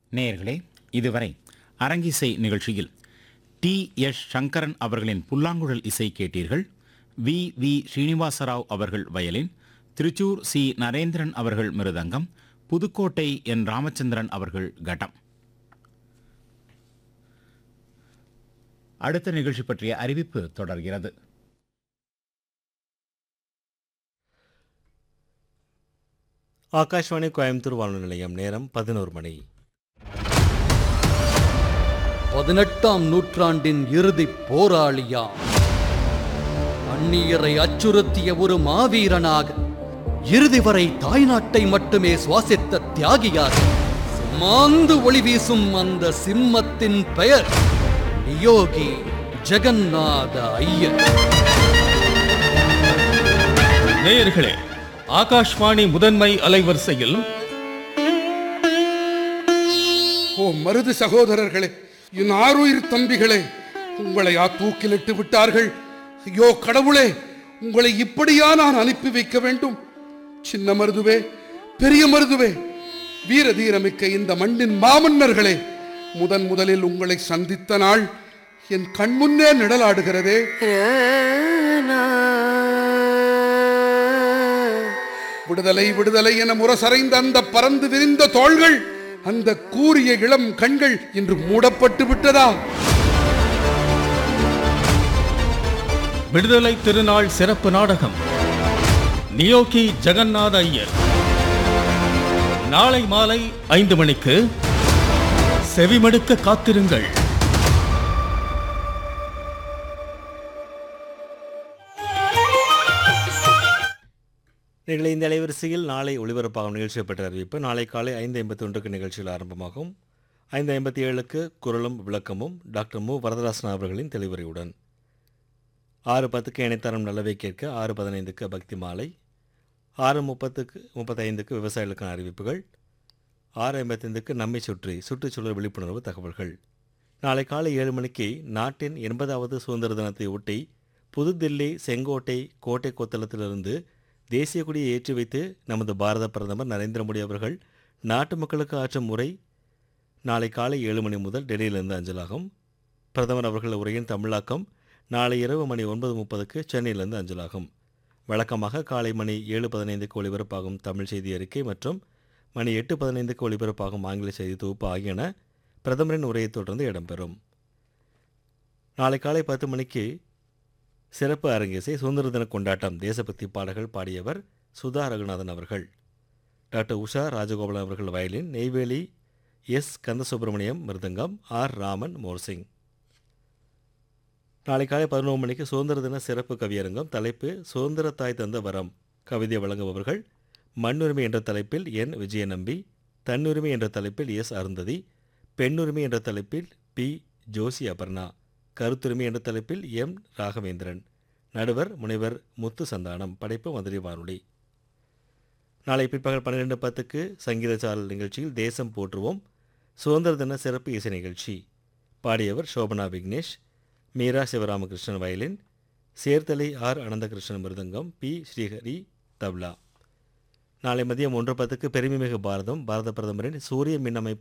நேயர்களே இதுவரை அரங்கிசை நிகழ்ச்சியில் டி எஸ் சங்கரன் அவர்களின் புல்லாங்குழல் இசை கேட்டீர்கள் வி வி ஸ்ரீனிவாசராவ் அவர்கள் வயலின் திருச்சூர் சி நரேந்திரன் அவர்கள் மிருதங்கம் புதுக்கோட்டை என் ராமச்சந்திரன் அவர்கள் கட்டம் அடுத்த நிகழ்ச்சி பற்றிய அறிவிப்பு தொடர்கிறது ஆகாஷ்வாணி கோயம்புத்தூர் வானொலி நிலையம் நேரம் பதினோரு மணி பதினெட்டாம் நூற்றாண்டின் இறுதிப் போராளியாம் அந்நியரை அச்சுறுத்திய ஒரு மாவீரனாக இறுதி வரை தாய்நாட்டை மட்டுமே சுவாசித்த தியாகியாக மாந்து ஒளி வீசும் அந்த சிம்மத்தின் பெயர் நியோகி ஜெகநாத ஐயர் நேயர்களே ஆகாஷ்வாணி முதன்மை அலைவரிசையில் ஓ மருது சகோதரர்களே என் ஆருயிர் தம்பிகளே உங்களை ஆ தூக்கிலிட்டு விட்டார்கள் ஐயோ கடவுளே உங்களை இப்படியா நான் அனுப்பி வைக்க வேண்டும் சின்ன மருதுவே பெரிய மருதுவே வீர தீரமிக்க இந்த மண்ணின் மாமன்னர்களே முதன் முதலில் உங்களை சந்தித்த நாள் என் கண்முன்னே நிழலாடுகிறதே விடுதலை விடுதலை என முரசறைந்த அந்த பறந்து விரிந்த தோள்கள் அந்த கூரிய இளம் கண்கள் இன்று மூடப்பட்டு விட்டதா விடுதலை திருநாள் சிறப்பு நாடகம் நியோகி ஜெகநாத ஐயர் நாளை மாலை ஐந்து மணிக்கு செவிமடுக்க காத்திருங்கள் நிகழ இந்த அலைவரிசையில் நாளை ஒளிபரப்பாகும் நிகழ்ச்சியை பற்றி அறிவிப்பு நாளை காலை ஐந்து ஐம்பத்தி ஒன்றுக்கு நிகழ்ச்சியில் ஆரம்பமாகும் ஐந்து ஐம்பத்தி ஏழுக்கு குரலும் விளக்கமும் டாக்டர் மு வரதராசன் அவர்களின் தெளிவுரையுடன் ஆறு பத்துக்கு இணைத்தரம் நல்லவை கேட்க ஆறு பதினைந்துக்கு பக்தி மாலை ஆறு முப்பத்துக்கு முப்பத்தைந்துக்கு விவசாயிகளுக்கான அறிவிப்புகள் ஆறு ஐம்பத்தைந்துக்கு நம்மை சுற்றி சுற்றுச்சூழல் விழிப்புணர்வு தகவல்கள் நாளை காலை ஏழு மணிக்கு நாட்டின் எண்பதாவது சுதந்திர தினத்தை ஒட்டி புதுதில்லி செங்கோட்டை கோட்டை கொத்தளத்திலிருந்து தேசிய கொடியை ஏற்றி வைத்து நமது பாரத பிரதமர் நரேந்திர மோடி அவர்கள் நாட்டு மக்களுக்கு ஆற்றும் உரை நாளை காலை ஏழு மணி முதல் டெல்லியிலிருந்து அஞ்சலாகும் பிரதமர் அவர்கள் உரையின் தமிழாக்கம் நாளை இரவு மணி ஒன்பது முப்பதுக்கு சென்னையிலிருந்து அஞ்சலாகும் வழக்கமாக காலை மணி ஏழு பதினைந்துக்கு ஒளிபரப்பாகும் தமிழ் செய்தி அறிக்கை மற்றும் மணி எட்டு பதினைந்துக்கு ஒளிபரப்பாகும் ஆங்கில செய்தி தொகுப்பு ஆகியன பிரதமரின் உரையைத் தொடர்ந்து இடம்பெறும் நாளை காலை பத்து மணிக்கு சிறப்பு அரங்கேசை சுதந்திர தின கொண்டாட்டம் தேசபக்தி பாடல்கள் பாடியவர் சுதா ரகுநாதன் அவர்கள் டாக்டர் உஷா ராஜகோபாலன் அவர்கள் violin Neyveli S Kandasubramaniam mridangam R Raman morsing நாளை காலை பதினோரு மணிக்கு சுதந்திர தின சிறப்பு கவியரங்கம் தலைப்பு சுதந்திர தாய் தந்த வரம் கவிதை வழங்குபவர்கள் மண்ணுரிமை என்ற தலைப்பில் என் விஜயநம்பி தன்னுரிமை என்ற தலைப்பில் எஸ் அருந்ததி பெண்ணுரிமை என்ற தலைப்பில் பி ஜோசி அபர்ணா கருத்துரிமை என்ற தலைப்பில் எம் ராகவேந்திரன் நடுவர் முனைவர் முத்து சந்தானம் படைப்பு மதுரை வானொலி நாளை பிற்பகல் பன்னிரெண்டு பத்துக்கு சங்கீத சாரல் நிகழ்ச்சியில் தேசம் போற்றுவோம் சுதந்திர தின சிறப்பு இசை நிகழ்ச்சி பாடியவர் Sobhana Vignesh Meera Sivaramakrishnan violin Cherthala R Ananthakrishnan mridangam B Srihari tabla நாளை மதியம் ஒன்று பத்துக்கு பெருமைமிகு பாரதம் பாரத பிரதமரின் சூரிய மின் அமைப்பு